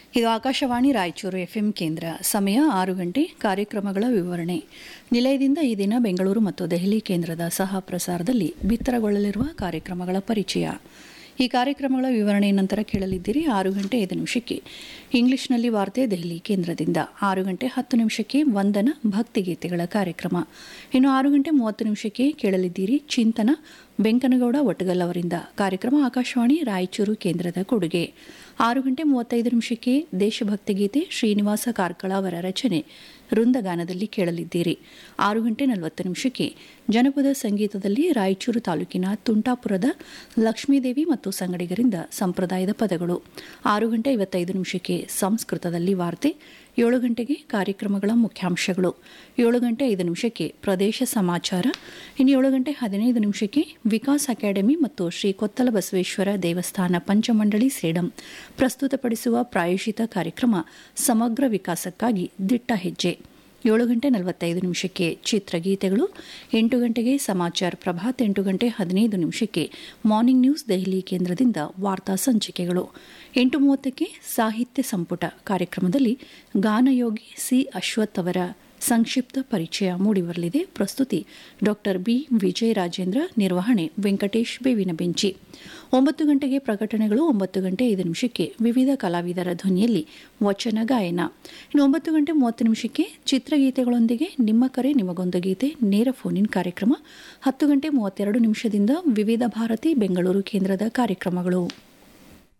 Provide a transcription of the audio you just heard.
ಇದು ಆಕಾಶವಾಣಿ ರಾಯಚೂರು ಎಫ್ಎಂ ಕೇಂದ್ರ ಸಮಯ ಆರು ಗಂಟೆ ಕಾರ್ಯಕ್ರಮಗಳ ವಿವರಣೆ ನಿಲಯದಿಂದ ಈ ದಿನ ಬೆಂಗಳೂರು ಮತ್ತು ದೆಹಲಿ ಕೇಂದ್ರದ ಸಹ ಪ್ರಸಾರದಲ್ಲಿ ಬಿತ್ತರಗೊಳ್ಳಲಿರುವ ಕಾರ್ಯಕ್ರಮಗಳ ಪರಿಚಯ ಈ ಕಾರ್ಯಕ್ರಮಗಳ ವಿವರಣೆ ನಂತರ ಕೇಳಲಿದ್ದೀರಿ ಆರು ಗಂಟೆ ಐದು ನಿಮಿಷಕ್ಕೆ ಇಂಗ್ಲಿಷ್ನಲ್ಲಿ ವಾರ್ತೆ ದೆಹಲಿ ಕೇಂದ್ರದಿಂದ ಆರು ಗಂಟೆ ಹತ್ತು ನಿಮಿಷಕ್ಕೆ ವಂದನ ಭಕ್ತಿಗೀತೆಗಳ ಕಾರ್ಯಕ್ರಮ ಇನ್ನು ಆರು ಗಂಟೆ ಮೂವತ್ತು ನಿಮಿಷಕ್ಕೆ ಕೇಳಲಿದ್ದೀರಿ ಚಿಂತನ ಬೆಂಕನಗೌಡ ಒಟ್ಟಗಲ್ ಅವರಿಂದ ಕಾರ್ಯಕ್ರಮ ಆಕಾಶವಾಣಿ ರಾಯಚೂರು ಕೇಂದ್ರದ ಕೊಡುಗೆ ಆರು ಗಂಟೆ ಮೂವತ್ತೈದು ನಿಮಿಷಕ್ಕೆ ದೇಶಭಕ್ತಿ ಗೀತೆ ಶ್ರೀನಿವಾಸ ಕಾರ್ಕಳ ಅವರ ರಚನೆ ವೃಂದಗಾನದಲ್ಲಿ ಕೇಳಲಿದ್ದೀರಿ ಆರು ಗಂಟೆ ನಲವತ್ತು ನಿಮಿಷಕ್ಕೆ ಜನಪದ ಸಂಗೀತದಲ್ಲಿ ರಾಯಚೂರು ತಾಲೂಕಿನ ತುಂಟಾಪುರದ ಲಕ್ಷ್ಮೀದೇವಿ ಮತ್ತು ಸಂಗಡಿಗರಿಂದ ಸಂಪ್ರದಾಯದ ಪದಗಳು ಆರು ಗಂಟೆ ಐವತ್ತೈದು ನಿಮಿಷಕ್ಕೆ ಸಂಸ್ಕೃತದಲ್ಲಿ ವಾರ್ತೆ ಏಳು ಗಂಟೆಗೆ ಕಾರ್ಯಕ್ರಮಗಳ ಮುಖ್ಯಾಂಶಗಳು ಏಳು ಗಂಟೆ ಐದು ನಿಮಿಷಕ್ಕೆ ಪ್ರದೇಶ ಸಮಾಚಾರ ಇನ್ನು ಏಳು ಗಂಟೆ ಹದಿನೈದು ನಿಮಿಷಕ್ಕೆ ವಿಕಾಸ್ ಅಕಾಡೆಮಿ ಮತ್ತು ಶ್ರೀ ಕೊತ್ತಲ ಬಸವೇಶ್ವರ ದೇವಸ್ಥಾನ ಪಂಚಮಂಡಳಿ ಸೇಡಂ ಪ್ರಸ್ತುತಪಡಿಸುವ ಪ್ರಾಯೋಜಿತ ಕಾರ್ಯಕ್ರಮ ಸಮಗ್ರ ವಿಕಾಸಕ್ಕಾಗಿ ದಿಟ್ಟ ಹೆಜ್ಜೆ ಏಳು ಗಂಟೆ ನಲವತ್ತೈದು ನಿಮಿಷಕ್ಕೆ ಚಿತ್ರಗೀತೆಗಳು ಎಂಟು ಗಂಟೆಗೆ ಸಮಾಚಾರ ಪ್ರಭಾತ್ ಎಂಟು ಗಂಟೆ ಹದಿನೈದು ನಿಮಿಷಕ್ಕೆ ಮಾರ್ನಿಂಗ್ ನ್ಯೂಸ್ ದೆಹಲಿ ಕೇಂದ್ರದಿಂದ ವಾರ್ತಾ ಸಂಚಿಕೆಗಳು ಎಂಟು ಮೂವತ್ತಕ್ಕೆ ಸಾಹಿತ್ಯ ಸಂಪುಟ ಕಾರ್ಯಕ್ರಮದಲ್ಲಿ ಗಾನಯೋಗಿ ಸಿ ಅಶ್ವಥ್ ಅವರ ಸಂಕ್ಷಿಪ್ತ ಪರಿಚಯ ಮೂಡಿಬರಲಿದೆ ಪ್ರಸ್ತುತಿ ಡಾಕ್ಟರ್ ಬಿ ವಿಜಯ ರಾಜೇಂದ್ರ ನಿರ್ವಹಣೆ ವೆಂಕಟೇಶ್ ಬೇವಿನ ಬೆಂಚಿ ಒಂಬತ್ತು ಗಂಟೆಗೆ ಪ್ರಕಟಣೆಗಳು ಒಂಬತ್ತು ಗಂಟೆ ಐದು ನಿಮಿಷಕ್ಕೆ ವಿವಿಧ ಕಲಾವಿದರ ಧ್ವನಿಯಲ್ಲಿ ವಚನ ಗಾಯನ ಇನ್ನು ಒಂಬತ್ತು ಗಂಟೆ ಮೂವತ್ತು ನಿಮಿಷಕ್ಕೆ ಚಿತ್ರಗೀತೆಗಳೊಂದಿಗೆ ನಿಮ್ಮ ಕರೆ ನಿಮಗೊಂದು ಗೀತೆ ನೇರ ಫೋನಿನ್ ಕಾರ್ಯಕ್ರಮ ಹತ್ತು ಗಂಟೆ ಮೂವತ್ತೆರಡು ನಿಮಿಷದಿಂದ ವಿವಿಧ ಭಾರತಿ ಬೆಂಗಳೂರು ಕೇಂದ್ರದ ಕಾರ್ಯಕ್ರಮಗಳು